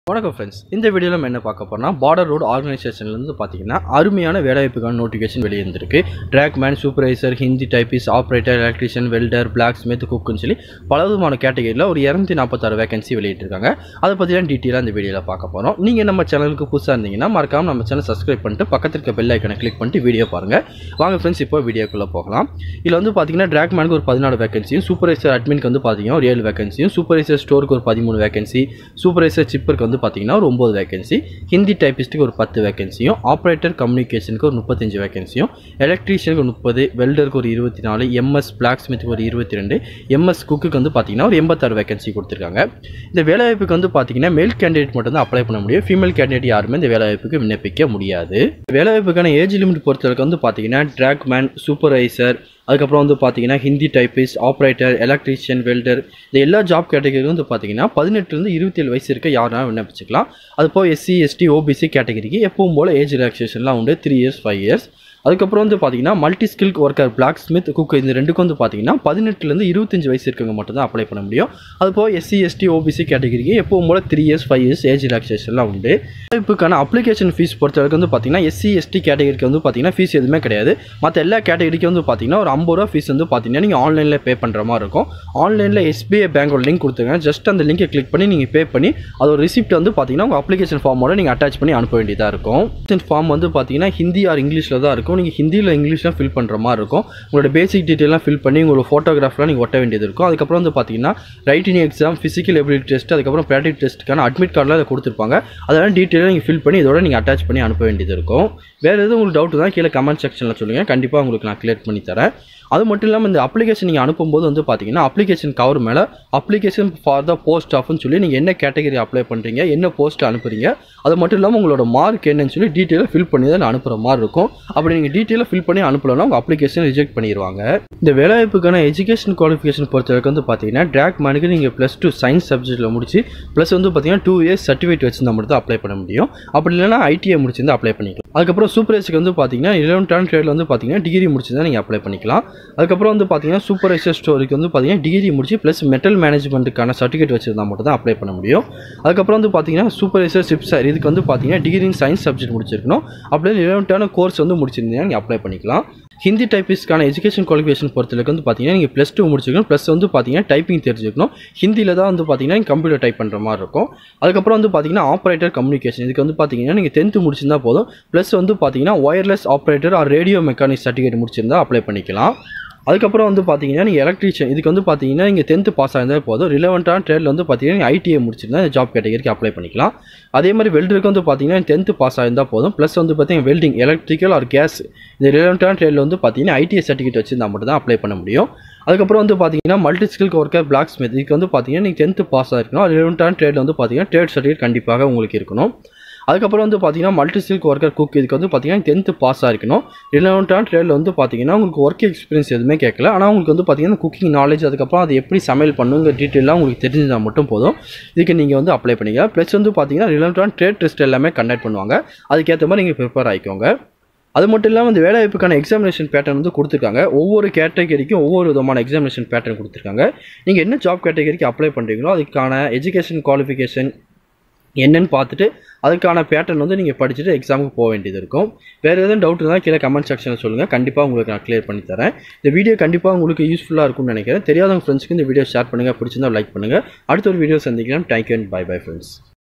வணக்கம் ஃப்ரெண்ட்ஸ் இந்த வீடியோவில் நம்ம என்ன பார்க்க போறோம்னா பார்டர் ரோடு ஆர்கனைசேஷன்லேருந்து பார்த்தீங்கன்னா அருமையான வேலைவாய்ப்புக்கான நோட்டிஃபிகேஷன் வெளியிருந்திருக்கு trackman supervisor Hindi typist operator electrician welder blacksmith குக்குன்னு சொல்லி பல விதமான கேட்டகரியில் ஒரு இரநூத்தி நாற்பத்தாறு வேகன்சி வெளியிட்டிருக்காங்க அதை பற்றிலாம் டீட்டெயிலாக இந்த வீடியோவில் பார்க்க போகிறோம் நீங்கள் நம்ம சேனலுக்கு புதுசாக இருந்தீங்கன்னா மறக்காம நம்ம சேனல் சப்ஸ்கிரைப் பண்ணிட்டு பக்கத்தில் இருக்க பெல் ஐக்கனை கிளிக் பண்ணிட்டு வீடியோ பாருங்கள் வாங்க ஃப்ரெண்ட்ஸ் இப்போ வீடியோக்குள்ளே போகலாம் இதில் வந்து பார்த்தீங்கன்னா ட்ராக்மேனுக்கு ஒரு பதினாலு வேகன்சியும் சூப்பர்வைசர் அட்மினுக்கு வந்து பார்த்தீங்கன்னா ஒரு ஏழு வேகன்சியும் சூப்பர்வைசர் ஸ்டோருக்கு ஒரு பதிமூணு வேகன்சி சூப்பர்வைசர் சிப்பருக்கு வந்து பார்த்தீங்கன்னா ஒரு ஒம்பது வேகன்சி ஹிந்தி டைப்பிஸ்ட்டுக்கு ஒரு பத்து வேகன்சியும் ஆப்ரேட்டர் கம்யூனிகேஷனுக்கு ஒரு முப்பத்தஞ்சு வேகன்சியும் எலக்ட்ரீஷியனுக்கு ஒரு முப்பது வெல்டருக்கு ஒரு இருபத்தி நாலு எம்எஸ் பிளாக் ஸ்மித்துக்கு ஒரு இருபத்தி ரெண்டு எம்எஸ் குக்குக்கு வந்து பார்த்தீங்கன்னா ஒரு எண்பத்தாறு வேகன்சி கொடுத்துருக்காங்க இந்த வேலைவாய்ப்புக்கு வந்து பார்த்தீங்கன்னா மேல் கேண்டிடேட் மட்டும் தான் அப்ளை பண்ண முடியும் ஃபீமேல் கேண்டிடேட் யாருமே இந்த வேலைவாய்ப்புக்கு விண்ணப்பிக்க முடியாது வேலைவாய்ப்புக்கான ஏஜ் லிமிட் பொறுத்தவரைக்கும் வந்து பார்த்தீங்கன்னா ட்ராக்மேன் சூப்பர்வைசர் அதுக்கப்புறம் வந்து பார்த்தீங்கன்னா Hindi typist operator electrician welder இந்த எல்லா ஜாப் கேட்டகரியும் வந்து பார்த்தீங்கன்னா பதினெட்டுலேருந்து இருபத்தேழு வயசு இருக்க யாருனா விண்ணப்பிச்சுக்கலாம் அது போக எஸ்சி எஸ்டி ஓபிசி கேட்டகரிக்கு எப்பவும் போல் ஏஜ் ரிலாக்ஸேஷன்லாம் உண்டு த்ரீ இயர்ஸ் ஃபைவ் இயர்ஸ் அதுக்கப்புறம் வந்து பார்த்தீங்கன்னா multi skill worker blacksmith cook இந்த ரெண்டுக்கும் வந்து பார்த்தீங்கன்னா பதினெட்டுலேருந்து இருபத்தஞ்சு வயசு இருக்கவங்க மட்டும் தான் அப்ளை பண்ண முடியும் அது போக எஸ்சி எஸ்டி ஓபிசி கேட்டகரிக்கு எப்பவும் போல் three years five years age ரிலாக்ஸேஷன்லாம் உண்டு இப்போக்கான அப்ளிகேஷன் ஃபீஸ் பொறுத்தவரைக்கும் வந்து பார்த்தீங்கன்னா எஸ்சி எஸ்டி கேட்டகரிக்கு வந்து பார்த்தீங்கன்னா ஃபீஸ் எதுவுமே கிடையாது மற்ற எல்லா கேட்டகரிக்கும் வந்து பார்த்தீங்கன்னா ஒரு ஐம்பது ரூபா ஃபீஸ் வந்து பார்த்தீங்கன்னா நீங்கள் ஆன்லைனில் பே பண்ணுற மாதிரி இருக்கும் ஆன்லைனில் எஸ்பிஐ பேங்கோட லிங்க் கொடுத்துருங்க ஜஸ்ட் அந்த லிங்கை கிளிக் பண்ணி நீங்கள் பே பண்ணி அதோட ரிசிப்ட் வந்து பார்த்தீங்கன்னா உங்கள் அப்ளிகேஷன் ஃபார்மோட நீங்கள் அட்டாச் பண்ணி அனுப்ப வேண்டியதாக இருக்கும் ஃபார்ம் வந்து பார்த்தீங்கன்னா ஹிந்தி ஆர் இங்கிலீஷில் தான் இருக்கும் நீங்கள் ஹிந்தியில் இங்கிலீஷ்லாம் ஃபில் பண்ணுற மாதிரி இருக்கும் உங்களோட பேசிக் டீட்டெயிலாம் ஃபில் பண்ணி உங்களோட ஃபோட்டோகிராஃப்லாம் நீங்கள் ஒட்ட வேண்டியது இருக்கும் அதுக்கப்புறம் வந்து பார்த்தீங்கன்னா writing exam physical ability test அதுக்கப்புறம் ப்ராக்டிக் டெஸ்ட்டுக்கான அட்மிட் கார்டில் அதை கொடுத்துருப்பாங்க அதெல்லாம் டீட்டெயிலாக நீங்கள் ஃபில் பண்ணி இதோட நீங்கள் அட்டாச் பண்ணி அனுப்ப வேண்டியது இருக்கும் வேறு எதுவும் உங்களுக்கு டவுட் தான் கீழே கமெண்ட் செக்ஷனில் சொல்லுங்கள் கண்டிப்பாக உங்களுக்கு நான் கிளியர் பண்ணி தரேன் அது மட்டும் இல்லாமல் இந்த அப்ளிகேஷன் நீங்கள் அனுப்பும்போது வந்து பார்த்தீங்கன்னா அப்ளிகேஷன் கவர் மேலே அப்ளிகேஷன் ஃபார் த போஸ்ட் ஆஃப்னு சொல்லி நீங்கள் என்ன கேட்டகரி அப்ளை பண்ணுறீங்க என்ன போஸ்ட் அனுப்புறீங்க அது மட்டும் இல்லாமல் உங்களோட மார்க் என்னன்னு சொல்லி டீட்டெயிலாக ஃபில் பண்ணி தான் அனுப்புகிற மாதிரி இருக்கும் அப்படி நீங்கள் டீட்டெயிலாக ஃபில் பண்ணி அனுப்பலன்னா உங்கள் அப்ளிகேஷன் ரிஜெக்ட் பண்ணிடுவாங்க இந்த வேலைவாய்ப்புக்கான எஜுகேஷன் குவாலிஃபிகேஷன் பொறுத்தவரைக்கும் வந்து பார்த்தீங்கன்னா ட்ராக் மேனுக்கு நீங்கள் ப்ளஸ் டூ சயின்ஸ் சப்ஜெக்ட்டில் முடிச்சு ப்ளஸ் வந்து பார்த்தீங்கன்னா டூ இயர்ஸ் சர்டிஃபிகேட் வச்சிருந்தா மட்டும் தான் அப்ளை பண்ண முடியும் அப்படி இல்லைனா ஐடிஐ முடிச்சிருந்தா அப்ளை பண்ணிக்கலாம் அதுக்கப்புறம் சூப்பர்வைசருக்கு வந்து பார்த்தீங்கன்னா இலவன் ட்ரேடில் வந்து பார்த்தீங்கன்னா டிகிரி முடிச்சிருந்தா நீங்கள் அப்ளை பண்ணிக்கலாம் அதுக்கப்புறம் வந்து பார்த்தீங்கன்னா சூப்பர்வைசர் ஸ்டோருக்கு வந்து பார்த்தீங்கன்னா டிகிரி முடிச்சு ப்ளஸ் மெட்டல் மேனேஜ்மெண்ட்டுக்கான சர்டிஃபிகேட் வச்சிருந்தா மட்டும் தான் அப்ளை பண்ண முடியும் அதுக்கப்புறம் வந்து பார்த்தீங்கன்னா சூப்பர்வைசர் சிப்ஸர் இதுக்கு வந்து பார்த்தீங்கன்னா டிகிரி இன் சயின்ஸ் சப்ஜெக்ட் முடிச்சிருக்கணும் அப்படியே ரிலவெண்ட்டான கோர்ஸ் வந்து முடிச்சிருந்தீங்கன்னா நீங்கள் அப்ளை பண்ணிக்கலாம் ஹிந்தி டைப்பிஸ்ட்கான எஜுகேஷன் குவாலிஃபிகேஷன் பொறுத்தவரைக்கும் வந்து பார்த்தீங்கன்னா நீங்கள் ப்ளஸ் டூ முடிச்சிருக்கணும் ப்ளஸ் வந்து பார்த்தீங்கன்னா டைப்பிங் தெரிஞ்சுக்கணும் ஹிந்தியில் தான் வந்து பார்த்தீங்கன்னா கம்ப்யூட்டர் டைப் பண்ணுற மாதிரி இருக்கும் அதுக்கப்புறம் வந்து பார்த்தீங்கன்னா ஆப்ரேட்டர் கம்யூனிகேஷன் இதுக்கு வந்து பார்த்தீங்கன்னா நீங்கள் டென்த்து முடிச்சிருந்தா போதும் ப்ளஸ் வந்து பார்த்தீங்கன்னா wireless operator or radio mechanic certificate முடிச்சிருந்தா அப்ளை பண்ணிக்கலாம் அதுக்கப்புறம் வந்து பார்த்தீங்கன்னா நீங்கள் எலக்ட்ரீஷியன் இதுக்கு வந்து பார்த்தீங்கன்னா நீங்கள் டென்த்து பாஸ் ஆயிருந்தால் போதும் ரிலவெண்ட்டான ட்ரேடில் வந்து பார்த்தீங்கன்னா நீங்கள் ஐடிஐ முடிச்சிருந்தா இந்த ஜாப் கேட்டகரிக்கு அப்ளை பண்ணிக்கலாம் அதே மாதிரி வெல்டருக்கு வந்து பார்த்தீங்கன்னா டென்த்து பாஸ் ஆயிருந்தால் போதும் ப்ளஸ் வந்து பார்த்தீங்கன்னா வெல்டிங் எலக்ட்ரிக்கல் ஆர் கேஸ் இந்த ரிலவெண்ட்டான ட்ரேடில் வந்து பார்த்தீங்கன்னா ஐடிஐ சர்டிஃபிகேட் வச்சிருந்தா மட்டும் தான் அப்ளை பண்ண முடியும் அதுக்கப்புறம் வந்து பார்த்தீங்கன்னா multi skill worker blacksmith இதுக்கு வந்து பார்த்தீங்கன்னா நீங்கள் டென்த்து பாஸ் ஆயிருக்கணும் ரிலவெண்ட்டான ட்ரேடில் வந்து பார்த்தீங்கன்னா ட்ரேட் சர்டிஃபிகேட் கண்டிப்பாக உங்களுக்கு இருக்கணும் அதுக்கப்புறம் வந்து பார்த்தீங்கன்னா மல்டி ஸ்கில் ஒர்க்கர் குக் இதுக்கு வந்து பார்த்தீங்கன்னா டென்த்து பாஸ் ஆகிருக்கணும் ரிலவெண்ட்டான ட்ரேடில் வந்து பார்த்தீங்கன்னா உங்களுக்கு ஒர்க் எக்ஸ்பீரியன்ஸ் எதுவுமே கேட்கல ஆனால் உங்களுக்கு வந்து பார்த்தீங்கன்னா குக்கிங் நாலேஜ் அதுக்கப்புறம் அது எப்படி சமையல் பண்ணுங்கிற டீட்டெயிலாக உங்களுக்கு தெரிஞ்சிருந்தால் மட்டும் போதும் இதுக்கு நீங்கள் வந்து அப்ளை பண்ணிக்கலாம் ப்ளஸ் வந்து பார்த்தீங்கன்னா ரிலவெண்ட்டான ட்ரேட் டெஸ்ட் எல்லாமே கண்டக்ட் பண்ணுவாங்க அதுக்கேற்ற மாதிரி நீங்கள் ப்ரிப்பேர் ஆகிக்கோங்க அது மட்டும் இல்லாமல் இந்த வேலைவாய்ப்புக்கான எக்ஸாமினேஷன் பேட்டர்ன் வந்து கொடுத்துருக்காங்க ஒவ்வொரு கேட்டகரிக்கும் ஒவ்வொரு விதமான எக்ஸாமினேஷன் பேட்டர்ன் கொடுத்துருக்காங்க நீங்கள் என்ன ஜாப் கேட்டகரிக்கு அப்ளை பண்ணுறீங்களோ அதுக்கான எஜுகேஷன் குவாலிஃபிகேஷன் என்னன்னு பார்த்துட்டு அதுக்கான பேட்டர்ன் வந்து நீங்கள் படிச்சுட்டு எக்ஸாமுக்கு போக வேண்டியது இருக்கும் வேறு எதுவும் டவுட் இருந்தால் கீழே கமெண்ட் செக்ஷனில் சொல்லுங்கள் கண்டிப்பாக உங்களுக்கு நான் கிளியர் பண்ணி தரேன் இந்த வீடியோ கண்டிப்பாக உங்களுக்கு யூஸ்ஃபுல்லாக இருக்கும்னு நினைக்கிறேன் தெரியாதவங்க ஃப்ரெண்ட்ஸ்க்கு இந்த வீடியோ ஷேர் பண்ணுங்கள் பிடிச்சிருந்தா லைக் பண்ணுங்கள் அடுத்த ஒரு வீடியோ சந்திக்கலாம் thank you and bye bye friends